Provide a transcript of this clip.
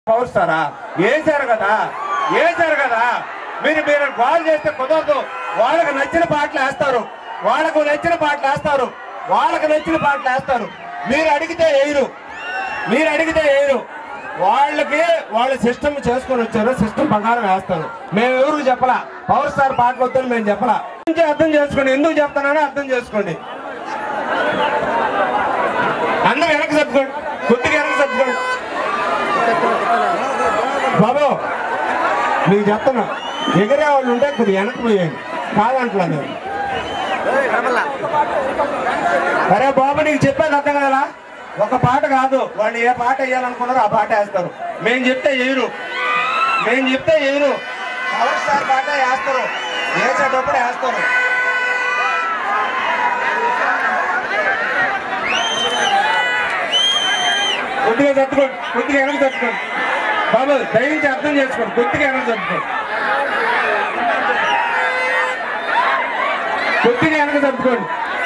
power స్టారా వేశారు కదా వేశారు కదా మీరు మీరు కాల్ చేస్తే కుదరదు వాళ్ళకి నచ్చిన పాటలు వేస్తారు వాళ్ళకు నచ్చిన పాటలు వేస్తారు వాళ్ళకి నచ్చిన పాటలు వేస్తారు మీరు అడిగితే వేయరు మీరు అడిగితే వేయరు వాళ్ళకి వాళ్ళ సిస్టమ్ చేసుకొని వచ్చారు సిస్టమ్ ప్రకారం వేస్తారు మేము ఎవరికి చెప్పలా పవర్ స్టార్ పాటలు వద్దని మేము చెప్పలా కొంచెం అర్థం చేసుకోండి ఎందుకు చెప్తానని అర్థం చేసుకోండి అందరూ వెనక్కి సర్దుకోండి కొద్దిగా వెనక్కి సర్దుకోండి బాబు మీకు చెప్తున్నా ఎగిరే వాళ్ళు ఉంటే కొద్దిగా వెనక్కి పోయండి కాదంటున్నా నేను అరే బాబు నీకు చెప్పేది అర్థం కదా ఒక పాట కాదు వాళ్ళు ఏ పాట వేయాలనుకున్నారో ఆ పాట వేస్తారు మేము చెప్తే వేయరు మేము చెప్తే వేయరు పవర్ స్టార్ పాట వేస్తారు వేసేటప్పుడు వేస్తారు కొద్దిగా తట్టుకోండి కొద్దిగా వెనక్కి తట్టుకోండి బాబు దయచేసి అర్థం చేసుకోండి కొద్దిగా వెనక్కి తట్టుకోండి కొద్దిగా వెనక్కి తట్టుకోండి